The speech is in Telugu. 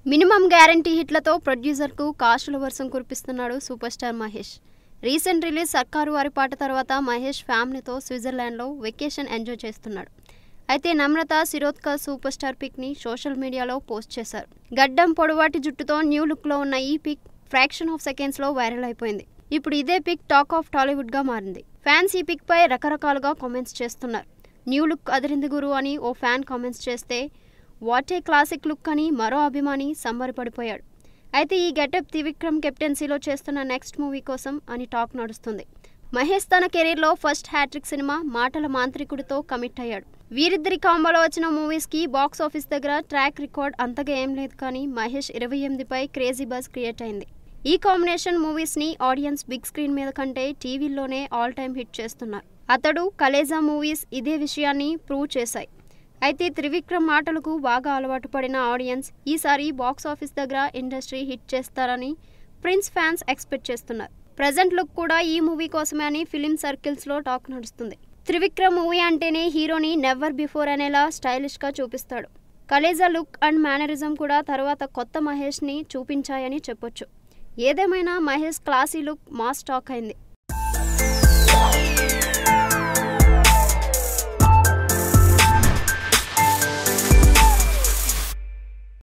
మినిమం గ్యారంటీ హిట్లతో ప్రొడ్యూసర్కు కాస్టుల వర్షం కురిపిస్తున్నాడు super star Mahesh recent release Sarkaru Vaari పాట తర్వాత మహేష్ ఫ్యామిలీతో స్విట్జర్లాండ్లో వెకేషన్ ఎంజాయ్ చేస్తున్నాడు అయితే నమ్రత శిరోద్కర్ సూపర్ స్టార్ పిక్ని సోషల్ మీడియాలో పోస్ట్ చేశారు గడ్డం పొడవాటి జుట్టుతో న్యూ లుక్లో ఉన్న ఈ పిక్ ఫ్రాక్షన్ ఆఫ్ సెకండ్స్లో వైరల్ అయిపోయింది ఇప్పుడు ఇదే పిక్ టాక్ ఆఫ్ టాలీవుడ్గా మారింది ఫ్యాన్స్ ఈ పిక్ పై రకరకాలుగా కామెంట్స్ చేస్తున్నారు న్యూ లుక్ అదిరింది గురు అని ఓ ఫ్యాన్ కామెంట్స్ చేస్తే వాట్ ఏ క్లాసిక్ లుక్ అని మరో అభిమాని సంబరపడిపోయాడు అయితే ఈ గెటప్ త్రివిక్రమ్ కెప్టెన్సీలో చేస్తున్న నెక్స్ట్ మూవీ కోసం అని టాక్ నడుస్తుంది మహేష్ తన కెరీర్లో ఫస్ట్ హ్యాట్రిక్ సినిమా మాటల మాంత్రికుడితో కమిట్ అయ్యాడు వీరిద్దరి కాంబోలో వచ్చిన మూవీస్కి బాక్స్ ఆఫీస్ దగ్గర ట్రాక్ రికార్డ్ అంతగా ఏం లేదు కానీ మహేష్ ఇరవై ఎనిమిదిపై క్రేజీ బజ్ క్రియేట్ అయింది ఈ కాంబినేషన్ మూవీస్ని ఆడియన్స్ బిగ్ స్క్రీన్ మీద కంటే టీవీల్లోనే ఆల్ టైమ్ హిట్ చేస్తున్నారు అతడు కలేజా మూవీస్ ఇదే విషయాన్ని ప్రూవ్ చేశాయి అయితే త్రివిక్రమ్ మాటలకు బాగా అలవాటు పడిన ఆడియన్స్ ఈసారి బాక్స్ ఆఫీస్ దగ్గర ఇండస్ట్రీ హిట్ చేస్తారని ప్రిన్స్ ఫ్యాన్స్ ఎక్స్పెక్ట్ చేస్తున్నారు ప్రజెంట్ లుక్ కూడా ఈ మూవీ కోసమే అని ఫిలిం సర్కిల్స్లో టాక్ నడుస్తుంది త్రివిక్రమ్ మూవీ అంటేనే హీరోని నెవర్ బిఫోర్ అనేలా స్టైలిష్గా చూపిస్తాడు కలేజా లుక్ అండ్ మేనరిజం కూడా తర్వాత కొత్త మహేష్ని చూపించాయని చెప్పొచ్చు ఏదేమైనా Mahesh classy look mass talk అయింది